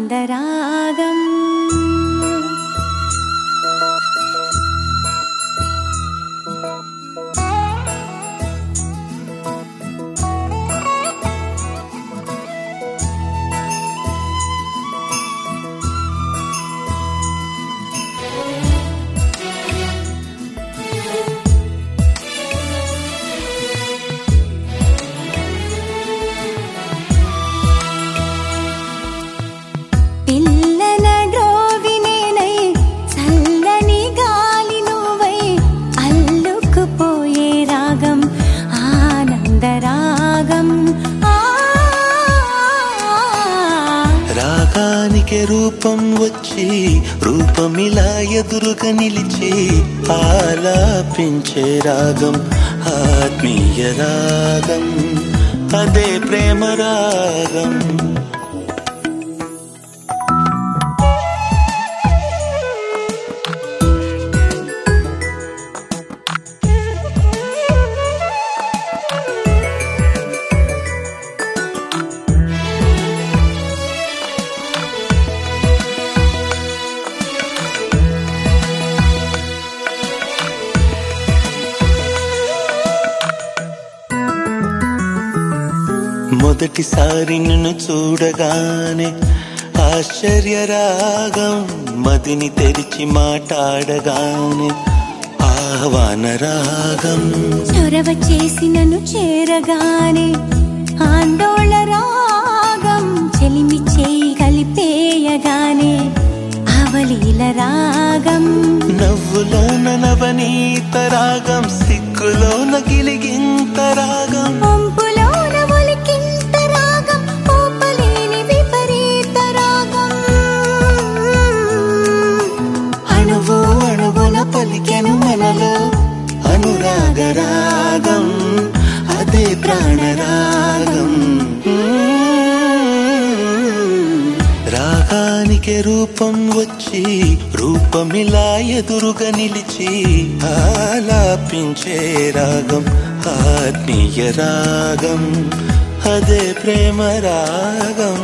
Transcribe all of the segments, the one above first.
ఆనందరాగం పిల్లల డ్రోవినేనై చల్లని గాలి నువ్వై అల్లుకుపోయే రాగం ఆనందరాగం ఆ రాగానికి రూపం వచ్చి రూపమిలా ఎదురుగా నిలిచి ఆలాపించే రాగం ఆత్మీయ రాగం అదే ప్రేమ రాగం మొదటిసారి నిన్ను చూడగానే ఆశ్చర్య రాగం మదిని తెరిచి మాట్లాడగానే ఆహ్వాన రాగం చొరవ చేసి నన్ను చేరగానే ఆందోళ రాగం చెలిమి చేయి కలిపేయగానే అవలీల రాగం నవ్వులోన నవనీత రాగం సిగ్గులోన గిలిగింత రాగం పంపులోన ఒలికింత రాగం ఊపలేని విపరీత రాగం అణువు అణువున పలికెను మనలో అనురాగ రాగం అదే ప్రాణరాగం రాగానికి రూపం వచ్చి రూపమిలా ఎదురుగా నిలిచి ఆలాపించే రాగం ఆత్మీయ రాగం అదే ప్రేమ రాగం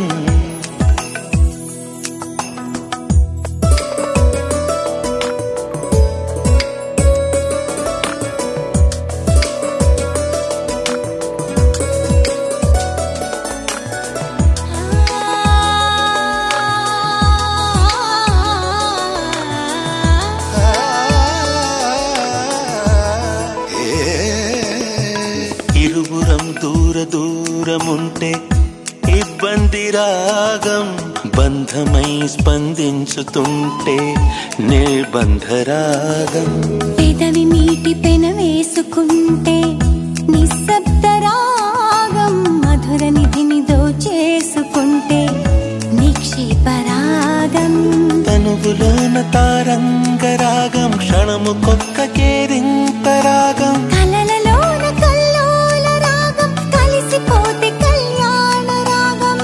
ఇరువురం దూర దూరముంటే ఇబ్బంది రాగం బంధమై స్పందించుతుంటే నిర్బంధ రాగం పెదవి మీటి పెన వేసుకుంటే నిశ్శబ్ద రాగం మధుర నిధిని దోచేసుకుంటే నిక్షేప రాగం తనువులోన తారంగ రాగం క్షణము కొక్క కేరింత రాగం కలలలోన కల్లోల రాగం కలిసిపోతే కళ్యాణ రాగం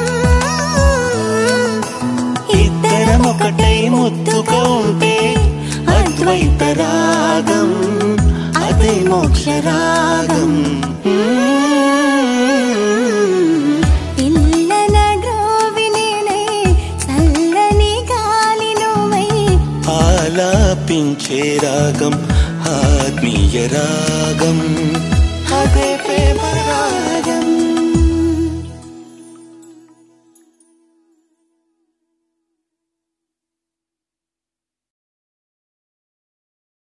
ఇద్దరం ఒకటై ముద్దుగా ఉంటే అద్వైత రాగం అదే మోక్ష రాగం పిల్లల గ్రోవినేనై చల్లని గాలి నువ్వై ఆలాపించే రాగం ఆత్మీయ రాగం అదే